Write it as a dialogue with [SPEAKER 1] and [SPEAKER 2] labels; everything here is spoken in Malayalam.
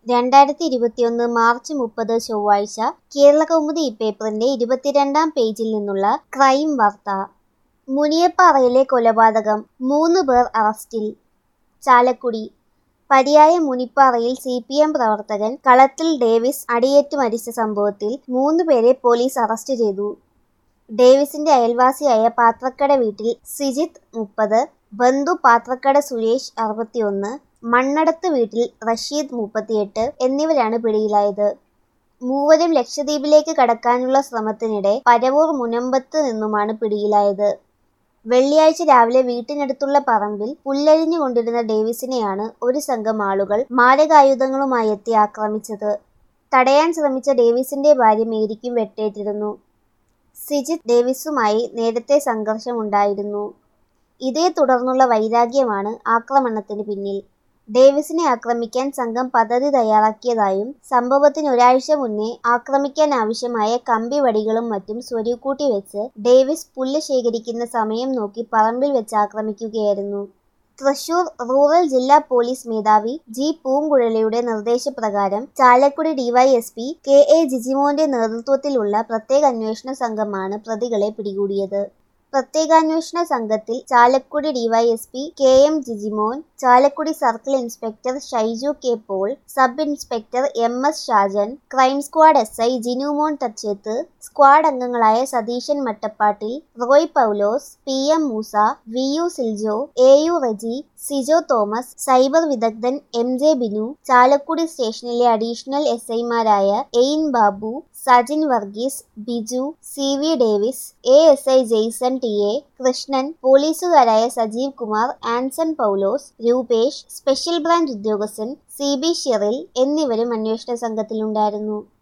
[SPEAKER 1] രണ്ടായിരത്തി ഇരുപത്തിയൊന്ന് മാർച്ച് മുപ്പത് ചൊവ്വാഴ്ച കേരളകൗമുദി ഇപ്പേപ്പറിന്റെ ഇരുപത്തിരണ്ടാം പേജിൽ നിന്നുള്ള ക്രൈം വാർത്ത മുനിയപ്പാറയിലെ കൊലപാതകം മൂന്ന് പേർ അറസ്റ്റിൽ ചാലക്കുടി പരിയായ മുനിപ്പാറയിൽ സി പി എം പ്രവർത്തകൻ കളത്തിൽ ഡേവിസ് അടിയേറ്റു മരിച്ച സംഭവത്തിൽ മൂന്ന് പേരെ പോലീസ് അറസ്റ്റ് ചെയ്തു ഡേവിസിന്റെ അയൽവാസിയായ പാത്രക്കട വീട്ടിൽ സിജിത്ത് മുപ്പത് ബന്ധു പാത്രക്കട സുരേഷ് അറുപത്തിയൊന്ന് മണ്ണടത്ത് വീട്ടിൽ റഷീദ് മുപ്പത്തിയെട്ട് എന്നിവരാണ് പിടിയിലായത് മൂവരും ലക്ഷദ്വീപിലേക്ക് കടക്കാനുള്ള ശ്രമത്തിനിടെ പരവൂർ മുനമ്പത്ത് നിന്നുമാണ് പിടിയിലായത് വെള്ളിയാഴ്ച രാവിലെ വീട്ടിനടുത്തുള്ള പറമ്പിൽ പുല്ലരിഞ്ഞുകൊണ്ടിരുന്ന ഡേവിസിനെയാണ് ഒരു സംഘം ആളുകൾ മാരകായുധങ്ങളുമായി എത്തി ആക്രമിച്ചത് തടയാൻ ശ്രമിച്ച ഡേവിസിന്റെ ഭാര്യ മേരിക്കും വെട്ടേറ്റിരുന്നു സിജിത്ത് ഡേവിസുമായി നേരത്തെ സംഘർഷമുണ്ടായിരുന്നു ഇതേ തുടർന്നുള്ള വൈരാഗ്യമാണ് ആക്രമണത്തിന് പിന്നിൽ ഡേവിസിനെ ആക്രമിക്കാൻ സംഘം പദ്ധതി തയ്യാറാക്കിയതായും സംഭവത്തിന് ഒരാഴ്ച മുന്നേ ആക്രമിക്കാൻ ആവശ്യമായ കമ്പി വടികളും മറ്റും സ്വരുക്കൂട്ടി വെച്ച് ഡേവിസ് പുല്ല് ശേഖരിക്കുന്ന സമയം നോക്കി പറമ്പിൽ വെച്ച് ആക്രമിക്കുകയായിരുന്നു തൃശൂർ റൂറൽ ജില്ലാ പോലീസ് മേധാവി ജി പൂങ്കുഴലിയുടെ നിർദ്ദേശപ്രകാരം ചാലക്കുടി ഡിവൈഎസ്പി കെ എ ജിജിമോന്റെ നേതൃത്വത്തിലുള്ള പ്രത്യേക അന്വേഷണ സംഘമാണ് പ്രതികളെ പിടികൂടിയത് പ്രത്യേകാന്വേഷണ സംഘത്തിൽ Chalakudy DYSP K M Jijimon Chalakudy circle inspector Shaiju K Paul sub inspector M S Shajan crime squad S I Jinumon Thachethu squad അംഗങ്ങളായ Satheesan Mattappattil Roy Poulose P M Moosa V U Siljo A U Reji Sijo Thomas cyber വിദഗ്ധൻ എം ജെ ബിനു ചാലക്കുടി സ്റ്റേഷനിലെ അഡീഷണൽ എസ് ഐമാരായ Ain Babu Sajin Varghese Biju C V Davis A S I Jaison T A Krishnan പോലീസുകാരായ സജീവ് കുമാർ ആൻസൺ പൗലോസ് രൂപേഷ് സ്പെഷ്യൽ ബ്രാഞ്ച് ഉദ്യോഗസ്ഥൻ സി ബി ഷിറിൽ എന്നിവരും അന്വേഷണ സംഘത്തിലുണ്ടായിരുന്നു